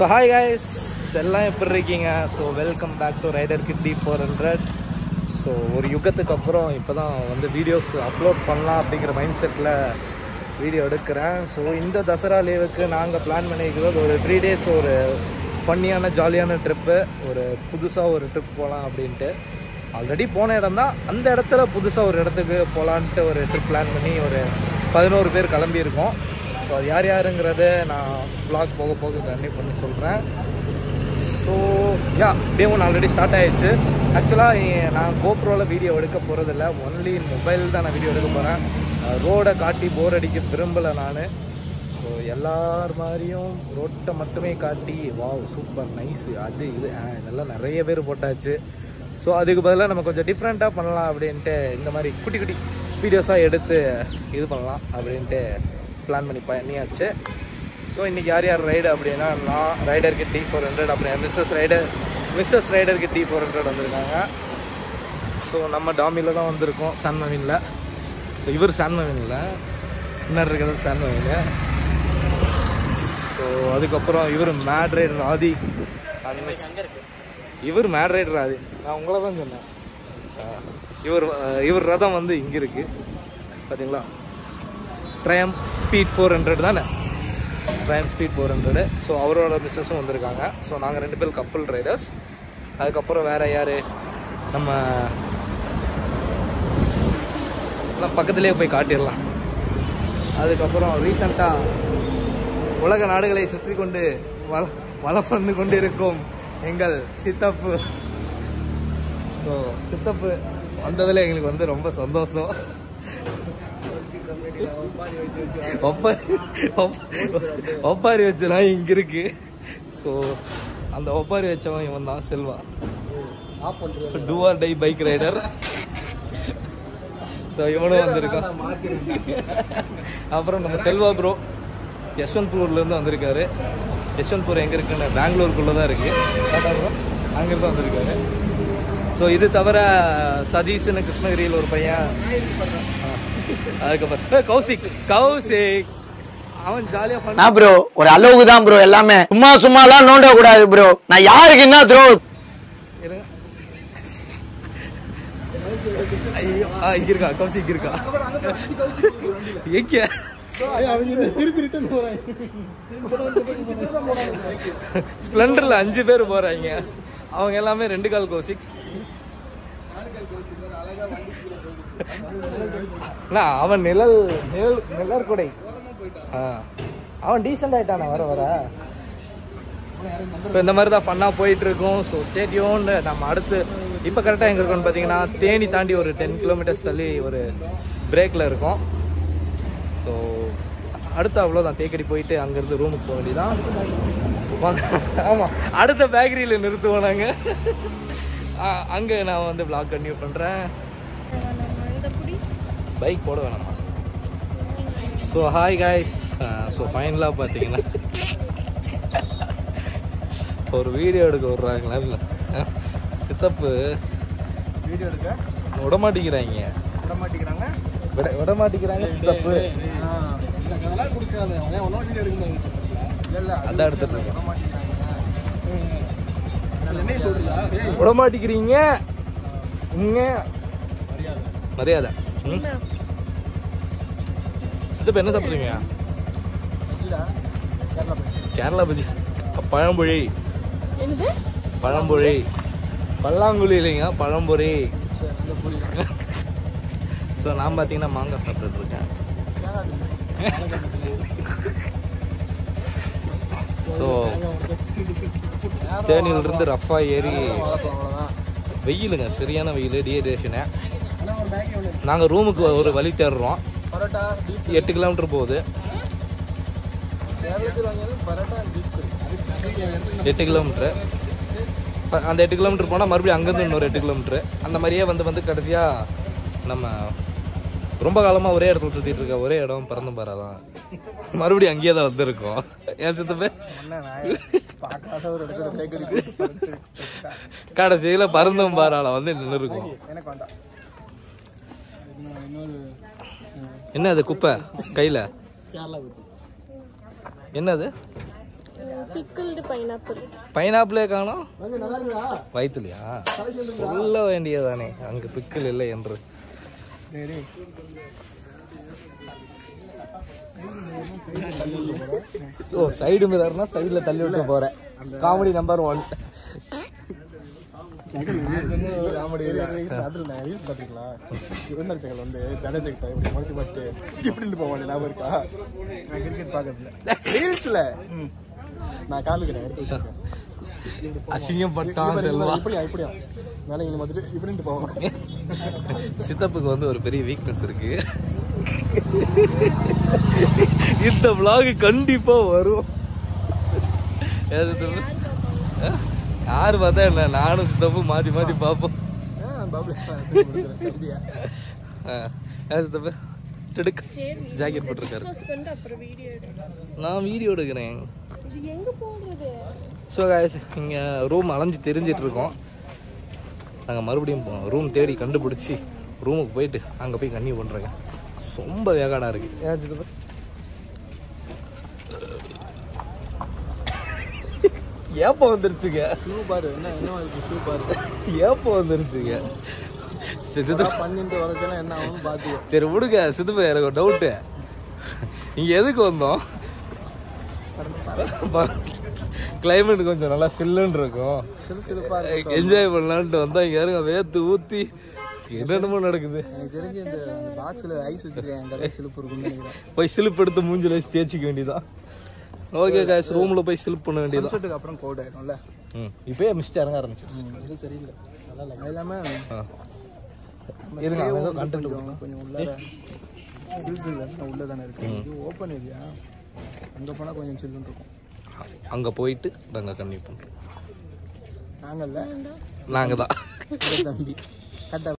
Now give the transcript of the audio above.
So hi guys எல்லாம் எப்படி இருக்கீங்க so welcome back to rider kitty four hundred so ஒரு யுகத்துக்கு அப்புறம் இப்போ தான் வந்து வீடியோஸ் அப்லோட் பண்ணலாம் அப்படிங்கிற மைண்ட் செட்டில் வீடியோ எடுக்கிறேன் ஸோ இந்த தசரா லீவுக்கு நாங்கள் பிளான் பண்ணியிருக்கிறது ஒரு த்ரீ டேஸ் ஒரு ஃபன்னியான ஜாலியான ட்ரிப்பு ஒரு புதுசாக ஒரு ட்ரிப் போகலாம் அப்படின்ட்டு ஆல்ரெடி போன இடம் தான் அந்த இடத்துல புதுசாக ஒரு இடத்துக்கு போகலான்ட்டு ஒரு ட்ரிப் பிளான் பண்ணி ஒரு பதினோரு பேர் கிளம்பியிருக்கோம் ஸோ அது யார் யாருங்கிறத நான் vlog போக போக கண்டிப்பாக பண்ணி சொல்கிறேன் so ya day one already start ஆயிடுச்சு ஆக்சுவலாக நான் கோப்ரோவில் வீடியோ எடுக்க போகிறதில்ல ஒன்லி மொபைல் தான் நான் வீடியோ எடுக்க போகிறேன் ரோடை காட்டி போர் அடிக்க விரும்பலை நான் ஸோ எல்லார் மாதிரியும் ரோட்டை மட்டுமே காட்டி வாவ் சூப்பர் நைஸு அது இது ஆ, இதெல்லாம் நிறைய பேர் போட்டாச்சு ஸோ அதுக்கு பதிலாக நம்ம கொஞ்சம் டிஃப்ரெண்ட்டாக பண்ணலாம் அப்படின்ட்டு இந்த மாதிரி குட்டி குட்டி வீடியோஸாக எடுத்து இது பண்ணலாம் அப்படின்ட்டு பிளான் பண்ணி பண்ணியாச்சு ஸோ இன்றைக்கி யார் யார் ரைடு அப்படின்னா நான் ரைடருக்கு டி ஃபோர் ஹண்ட்ரட் அப்புறம் மிஸ்ஸஸ் ரைடர் மிஸ்ஸஸ் ரைடருக்கு டி ஃபோர் ஹண்ட்ரட் வந்திருக்காங்க ஸோ நம்ம டாமியில் தான் வந்திருக்கோம் சான் மவீனில் ஸோ இவர் சான் மவீனில் முன்னாடி இருக்கிறது சான் மவீன் ஸோ அதுக்கப்புறம் இவர் மேட் ரைடர் ஆதி அனிமேஸ் இவர் மேட் ரைடர் ஆதி நான் உங்களை தான் சொன்னேன் ஆஹ் இவர் ஆஹ் இவர் ரதம் வந்து இங்கே இருக்குது பார்த்தீங்களா ட்ரையம் ஸ்பீட் ஃபோர் ஹண்ட்ரட் தானே Triumph speed four hundred so அவரோட மிஸ்ஸஸும் வந்திருக்காங்க ஸோ நாங்கள் ரெண்டு பேர் கப்புள் ரைடர்ஸ் அதுக்கப்புறம் வேற யார் நம்ம நம்ம பக்கத்துலேயே போய் காட்டிடலாம் அதுக்கப்புறம் ரீசண்டாக உலக நாடுகளை சுற்றி கொண்டு வள வளம் வந்து கொண்டு இருக்கும் எங்கள் சித்தப்பு ஸோ சித்தப்பு வந்ததில் எங்களுக்கு வந்து ரொம்ப சந்தோஷம் ஒப்பாரி ஒப்ப- ஒப்பாரி வச்சனா இங்க இருக்கு ஸோ அந்த ஒப்பாரி வச்சவன் இவன் தான் செல்வா டூஆர் டை பைக் ரைடர் ஸோ இவனும் வந்திருக்கான் அப்புறம் நம்ம செல்வா ப்ரோ யஷ்வந்த்பூர்லேருந்து வந்திருக்காரு யஷ்வந்த்பூர் எங்கே இருக்குன்னு பெங்களூருக்குள்ளே தான் இருக்குது டாடா ப்ரோ அங்கேருந்து வந்திருக்காரு ஸோ இது தவிர சதீஷ்னு கிருஷ்ணகிரியில் ஒரு பையன் ஆ. அதுக்கப்புறம் ஏய், கௌசிக் கௌசிக் அவன் ஜாலியாக பண்ண நான் ப்ரோ ஒரு அளவுக்கு தான் ப்ரோ எல்லாமே சும்மா சும்மாலாம் நோண்ட கூடாது ப்ரோ நான் யாருக்கு என்ன த்ரோ இருங்க ஐயோ ஆ இங்க இருக்கா கௌசிக் இருக்கா எங்க ஸ்ப்ளெண்டர்ல அஞ்சு பேர் போறாங்க அவங்க எல்லாமே ரெண்டு கால் கௌசிக்ஸ் அண்ணா, அவன் நிழல் நிழல் நிழற்குடை ஆ. அவன் டீசெண்ட் ஆயிட்டானா வர வர ஸோ இந்த மாதிரி தான் ஃபன்னாக போயிட்டு இருக்கோம் ஸோ ஸ்டேடியோன்னு நம்ம அடுத்து இப்போ கரெக்டாக எங்கே இருக்கோம்னு பார்த்தீங்கன்னா தேனி தாண்டி ஒரு டென் கிலோமீட்டர்ஸ் தள்ளி ஒரு பிரேக்கில் இருக்கோம் ஸோ அடுத்து அவ்வளோதான் தேக்கடி போயிட்டு அங்கேருந்து ரூமுக்கு போக வேண்டியதான் வாங்க ஆமாம் அடுத்த பேக்கரியில் நிறுத்துவோம் நாங்கள் அங்கே நான் வந்து vlog கண்டினியூ பண்ணுறேன் பைக் போட வேணாமா ஸோ ஹாய் காய்ஸ் ஸோ ஃபைனலாக பார்த்தீங்கன்னா ஒரு வீடியோ எடுக்க விட்றாங்களா இல்லை சித்தப்பு வீடியோ எடுக்க விட மாட்டேங்கிறாங்க விட மாட்டேங்கிறாங்க விட விட மாட்டேங்கிறாங்க சித்தப்பு அதெல்லாம் கொடுக்காது அவன் ஒன்றும் வீடியோ எடுக்க இல்ல இல்ல அதான் எடுத்துட்டு இருக்கேன் விட மாட்டேங்கிறாங்க என்ன சொல்றீங்களா ஏய் விட மாட்டேங்கிறீங்க இங்க மரியாதை ம்? சித்தப்பு என்ன சாப்பிட்றீங்க வச்சுடா கேரளா போய் கேரளா பஜ்ஜி பழம்பொழி பழம்பொழி பல்லாங்குழி இல்லைங்க பழம்பொரி சரி இந்த புரியுது ஸோ நான் பார்த்தீங்கன்னா மாங்காய் சாப்பிட்டுட்டு இருக்கேன் ஸோ தேனியிலிருந்து ரஃபாக ஏறி அவ்வளோதான் வெயிலுங்க சரியான வெயில் டீஹைட்ரேஷனு ஆனால் ஒரு பேக்கே ஒன்று நாங்கள் ரூமுக்கு ஒரு வழி தேடுறோம் பரோட்டா பீஃப் எட்டு கிலோமீட்டர் போகுது கேரளத்தில் வாங்கியது பரோட்டா பீஃப் கறி அதுக்கு எட்டு கிலோமீட்ரு அந்த எட்டு கிலோமீட்டர் போனால் மறுபடியும் அங்கேருந்து இன்னொரு எட்டு கிலோமீட்ரு அந்த மாதிரியே வந்து வந்து கடைசியாக நம்ம ரொம்ப காலமாக ஒரே இடத்துல சுற்றிட்டு இருக்க ஒரே இடம் பிறந்தும் பாராதான் மறுபடியும் அங்கேயே தான் வந்திருக்கோம் ஏன் சித்தப்பே என்ன நான் பார்க்காத ஒரு இடத்துல பிரேக் அடிக்கு கடைசியில் பறந்தும் பாரால வந்து நின்று இருக்கும் எனக்கு வேண்டாம் இன்னொரு என்ன அது குப்பை கையில் கேரளா பற்றி என்னது பிக்கிள்டு பைனாப்பிள் பைனாப்பிளே காணோம் நல்லா இருக்குதா வயிற்றுலையா சொல்ல வேண்டியதானே அங்கே பிக்கல் இல்லை என்று டேய் டேய் ஸோ சைடு மிரர்னா சைடில் தள்ளி விட்டு போகிறேன் காமெடி நம்பர் ஒன் காமெடி அதில் நான் ரீல்ஸ் பார்த்துருக்கலாம் விருந்தர் சங்கல் வந்து ஜடேஜா கிட்ட இப்படி மறைச்சு பார்த்து இப்படின்னு போவாங்க ஞாபகம் இருக்கா நான் கிரிக்கெட் பார்க்கறதுல ரீல்ஸ்ல நான் காமிக்கிறேன் எடுத்து வச்சிருக்கேன் அசிங்கப்பட்டான் செல்வா இப்படியா இப்படியா மேலே இங்கே பார்த்துட்டு இப்படின்ட்டு போவாங்க சித்தப்புக்கு வந்து ஒரு பெரிய வீக்னஸ் இருக்கு இந்த vlog கண்டிப்பா வரும் ஏன் சித்தப்பு? ஆ? யாரு பார்த்தா என்ன நானும் சித்தப்பும் மாத்தி மாத்தி பார்ப்போம் பாபு தம்பியா ஆ. ஏன் சித்தப்பு திடுக்கு ஜாக்கெட் போட்டிருக்காரு க்ளோஸ் பண்ணிட்டு அப்புறம் வீடியோ எடு நான் வீடியோ எடுக்கிறேன் இது எங்க போடுறது ஸோ காய்ஸ் இங்கே ரூம் அலைஞ்சு தெரிஞ்சிட்டு இருக்கோம் நாங்கள் மறுபடியும் ரூம் தேடி கண்டுபிடிச்சி ரூமுக்கு போயிட்டு அங்கே போய் கன்னியூ பண்ணுறேங்க ரொம்ப வேகாடாக இருக்கு ஏன் சித்தப்பா? ஏப்போ வந்துருச்சுங்க ஷூ பாரு என்ன என்ன இருக்கு ஷூ பாரு ஏப்போ வந்துருச்சுங்க சரி சித்தப்பா பண்ணிட்டு வரச்சுன்னா என்ன ஆகும் பார்த்து சரி விடுங்க சித்தப்பா எனக்கு ஒரு டவுட்டு இங்கே எதுக்கு வந்தோம் கிளைமேட் கொஞ்சம் நல்லா சில்லுன்னு இருக்கும் சிறு சிறுப்பா இருக்கு என்ஜாய் பண்ணலான்ட்டு வந்தா இங்க யாருங்க வேத்து ஊத்தி என்னென்னமோ நடக்குது எனக்கு தெரிஞ்சு இந்த பாக்ஸ்ல ஐஸ் வச்சிருக்கேன் என் கடை சிலுப்பு இருக்குன்னு நினைக்கிறேன் போய் சிலிப் எடுத்து மூஞ்சில வச்சு தேய்ச்சிக்க வேண்டியதான் ஓகே காய்ஸ் ரூம்ல போய் சிலிப் பண்ண வேண்டியதான் சன்செட்டுக்கு அப்புறம் கோட் ஆயிடும்ல ம் இப்பயே மிஸ்ட் இறங்க ஆரம்பிச்சிருச்சு இது சரியில்லை நல்லா இல்லை அது இல்லாம ஆ. நம்ம இருங்க, stay அவன் ஏதோ வந்து content கொஞ்சம் கொஞ்சம் உள்ளார ஹில்ஸ் உள்ள தானே இருக்கு இது ஓப்பன் ஏரியா அங்க போனா கொஞ்சம் சில்லுன்னு இருக்கும் அங்க போயிட்டு நாங்க கன்னியூ பண்றோம் நாங்கல்ல நாங்க தான் தம்பி கரெக்டா